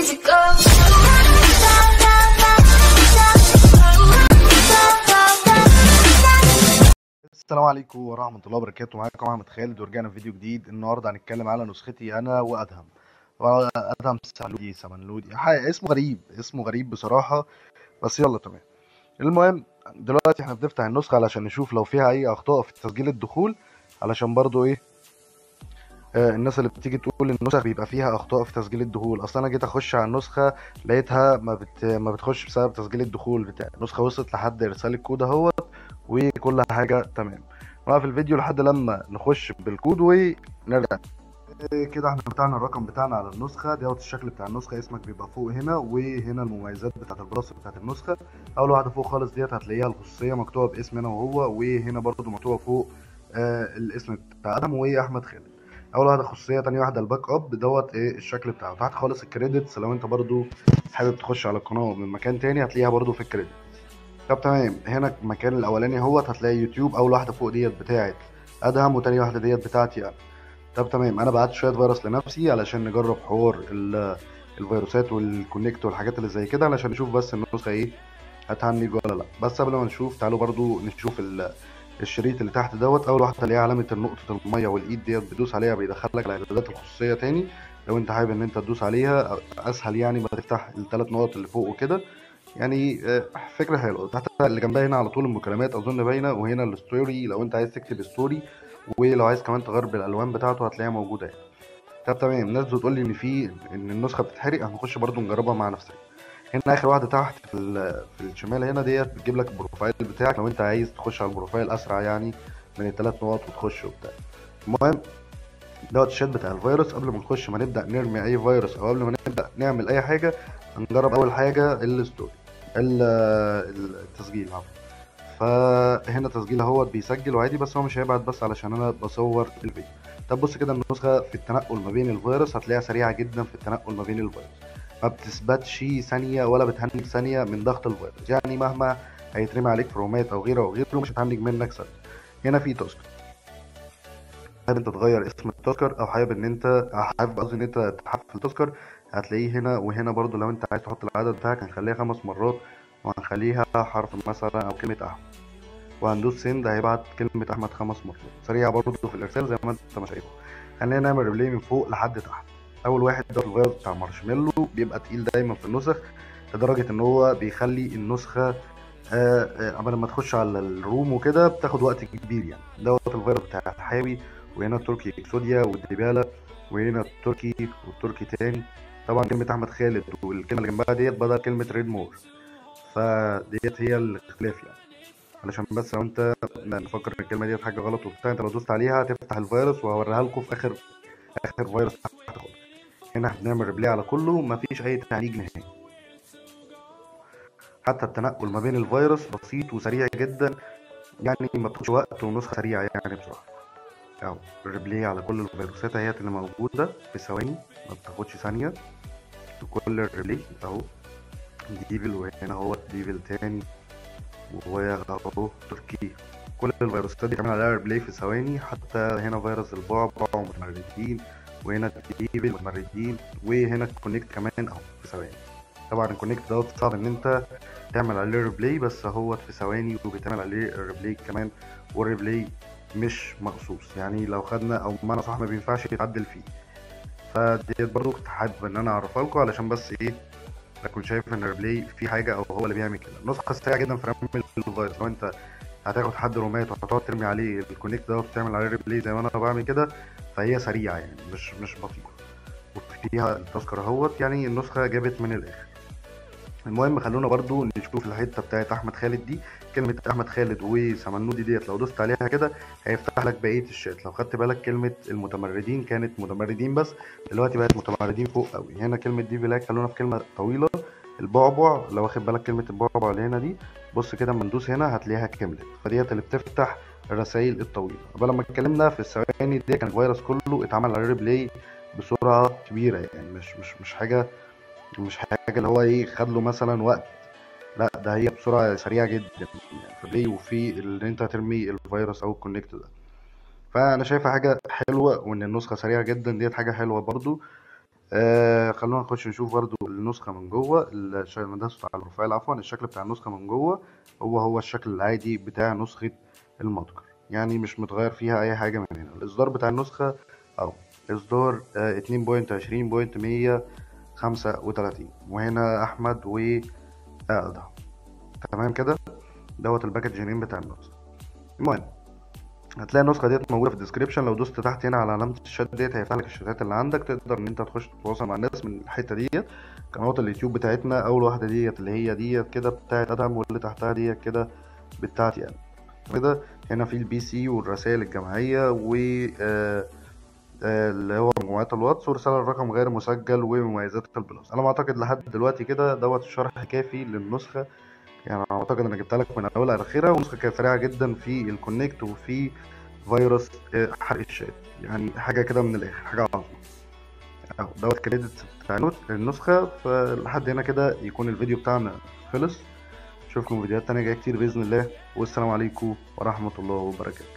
to go. السلام عليكم ورحمة الله وبركاته معاكم أحمد خالد ورجعنا في فيديو جديد النهاردة هنتكلم على نسختي أنا وأدهم طبعا أدهم سعلودي سمنلودي حاجة اسمه غريب اسمه غريب بصراحة بس يلا تمام المهم دلوقتي احنا بنفتح النسخة علشان نشوف لو فيها أي أخطاء في تسجيل الدخول علشان برضو إيه آه، الناس اللي بتيجي تقول النسخ بيبقى فيها اخطاء في تسجيل الدخول اصلا انا جيت اخش على النسخه لقيتها ما بت... ما بتخش بسبب تسجيل الدخول بتاع النسخه وصلت لحد ارسال الكود اهوت وكل حاجه تمام نوقف الفيديو لحد لما نخش بالكود ونرجع آه، كده احنا بتاعنا الرقم بتاعنا على النسخه دوت الشكل بتاع النسخه اسمك بيبقى فوق هنا وهنا المميزات بتاعت البلاس بتاعت النسخه اول واحده فوق خالص ديت هتلاقيها الخصوصيه مكتوبه باسم انا وهو وهنا برضو مكتوبه فوق آه الاسم بتاع ادم واحمد خالد اول واحده خصوصيه تاني واحده الباك اب دوت ايه الشكل بتاعه تحت خالص الكريدتس لو انت برضو حابب تخش على القناه من مكان تاني هتلاقيها برضو في الكريدت طب تمام هنا المكان الاولاني اهوت هتلاقي يوتيوب اول واحده فوق ديت بتاعت ادهم وتاني واحده ديت بتاعتي انا طب تمام انا بعت شويه فيروس لنفسي علشان نجرب حوار ال- الفيروسات والكونكت والحاجات اللي زي كده علشان نشوف بس النسخه ايه هتهنج ولا لا بس قبل ما نشوف تعالوا برضو نشوف ال- الشريط اللي تحت دوت اول واحده اللي هي علامه نقطه الميه والايد ديت بتدوس عليها بيدخلك على الاعدادات الخصوصيه تاني لو انت حابب ان انت تدوس عليها اسهل يعني ما تفتح الثلاث نقط اللي فوق وكده يعني آه، فكره حلوه تحت اللي جنبها هنا على طول المكالمات اظن باينه وهنا الستوري لو انت عايز تكتب ستوري ولو عايز كمان تغير بالالوان بتاعته هتلاقيها موجوده هنا طب تمام الناس بتقول لي ان في ان النسخه بتتحرق هنخش برضو نجربها مع نفسنا هنا اخر واحده تحت في ال- في الشمال هنا ديت بتجيب لك البروفايل بتاعك لو انت عايز تخش على البروفايل اسرع يعني من الثلاث نقط وتخش وبتاع المهم دوت الشات بتاع الفيروس قبل ما نخش ما نبدا نرمي اي فيروس او قبل ما نبدا نعمل اي حاجه هنجرب اول حاجه الستوري ال- التسجيل عفوا فهنا تسجيل اهوت بيسجل وعادي بس هو مش هيبعت بس علشان انا بصور الفيديو طب بص كده النسخه في التنقل ما بين الفيروس هتلاقيها سريعه جدا في التنقل ما بين الفيروس ما بتثبتش ثانيه ولا بتهنج ثانيه من ضغط الفيروس يعني مهما هيترمي عليك فرومات او غيره او غيره مش هتهنج منك ثانيه هنا في تاسك حابب انت تغير اسم التاسكر او حابب ان انت حابب قصدي ان انت تحفل تاسكر هتلاقيه هنا وهنا برضو لو انت عايز تحط العدد بتاعك هنخليها خمس مرات وهنخليها حرف مثلا او كلمة احمد وهندوس سند هيبعت كلمة احمد خمس مرات سريع برضو في الارسال زي ما انت ما شايف خلينا نعمل ريبلاي من فوق لحد تحت اول واحد ده الفيروس بتاع مارشميلو بيبقى تقيل دايما في النسخ لدرجة ان هو بيخلي النسخة آه، آه، قبل ما تخش على الروم وكده بتاخد وقت كبير يعني دوت الفيروس بتاع الحاوي وهنا التركي اكسوديا والديبالا وهنا التركي والتركي تاني طبعا كلمة أحمد خالد والكلمة اللي جنبها ديت بدل كلمة ريد مور فديت هي الاختلاف يعني علشان بس لو انت نفكر ان الكلمة ديت حاجة غلط وبتاع انت لو دوست عليها هتفتح الفيروس وهوريها لكم في آخر آخر فيروس تحت خالص هنا هنعمل ريبلاي على كله مفيش أي تهنيج نهائي حتى التنقل ما بين الفيروس بسيط وسريع جدا يعني ما بتاخدش وقت ونسخة سريعة يعني بصراحة اهو الريبلاي على كل الفيروسات اهيت اللي موجودة في ثواني ما بتاخدش ثانية في كل الريبلاي اهو ديفل وهنا اهو ديفل تاني واهو تركي كل الفيروسات دي بتعمل عليها ريبلاي في ثواني حتى هنا فيروس البعبع ومتمردين وهنا ديفل ومتمردين وهنا الكونكت كمان اهو في ثواني طبعا الكونكت دوت صعب ان انت تعمل عليه ريبلاي بس هو في ثواني وبيتعمل عليه الريبلاي كمان والريبلاي مش مقصوص يعني لو خدنا او بمعنى صح ما بينفعش يتعدل فيه فديت برضو كنت حابب ان انا اعرفها لكم علشان بس ايه اكون شايف ان الريبلاي في حاجه او هو اللي بيعمل كده النسخه سريعه جدا في رمي الفيروس لو انت هتاخد حد رومات وهتقعد ترمي عليه الكونكت ده وتعمل عليه ريبلاي زي ما انا بعمل كده فهي سريعه يعني مش مش بطيئه وفيها التذكره اهوت يعني النسخه جابت من الاخر المهم خلونا برضو نشوف الحته بتاعت احمد خالد دي كلمه احمد خالد وسمنودي ديت لو دوست عليها كده هيفتح لك بقيه الشات لو خدت بالك كلمه المتمردين كانت متمردين بس دلوقتي بقت متمردين فوق قوي هنا كلمه دي بلاك خلونا في كلمه طويله البعبع لو واخد بالك كلمه البعبع اللي هنا دي بص كده اما ندوس هنا هتلاقيها كملت فديت اللي بتفتح الرسائل الطويله قبل ما اتكلمنا في الثواني دي كان الفيروس كله اتعمل عليه ريبلاي بسرعه كبيره يعني مش مش مش حاجه مش حاجه اللي هو ايه خد له مثلا وقت لا ده هي بسرعه سريعه جدا يعني في الري وفي اللي انت ترمي الفيروس او الكونكت ده فانا شايفها حاجه حلوه وان النسخه سريعه جدا ديت حاجه حلوه برضو آه خلونا نخش نشوف برضو النسخه النسخة من جوه الش- لما دوست على البروفايل عفوا الشكل بتاع النسخة من جوه هو هو الشكل العادي بتاع نسخة المتجر يعني مش متغير فيها أي حاجة من هنا الإصدار بتاع النسخة أهو إصدار اتنين بوينت عشرين بوينت مية خمسة وتلاتين وهنا أحمد وأدهم تمام كده دوت الباكج نيم بتاع النسخة المهم هتلاقي النسخة ديت موجودة في الديسكريبشن لو دوست تحت هنا على علامة الشات ديت هيفتح لك الشتات اللي عندك تقدر ان انت تخش تتواصل مع الناس من الحتة ديت قنوات اليوتيوب بتاعتنا اول واحدة ديت اللي هي ديت كده بتاعت ادهم واللي تحتها ديت كده بتاعتي انا كده هنا في البي سي والرسائل الجماعية و آه، آه، اللي هو مجموعات الواتس ورسالة الرقم غير مسجل ومميزات البلس انا بعتقد لحد دلوقتي كده دوت الشرح كافي للنسخة يعني انا اعتقد انا جبتها لك من اولها لاخرها ونسخة كانت سريعة جدا في الكونكت وفي فيروس آه، حرق الشات يعني حاجة كده من الاخر حاجة عظمى اهو دوت كريدت بتاع النس- النسخة فلحد هنا كده يكون الفيديو بتاعنا خلص اشوفكم فيديوهات تانية جاية كتير بإذن الله والسلام عليكم ورحمة الله وبركاته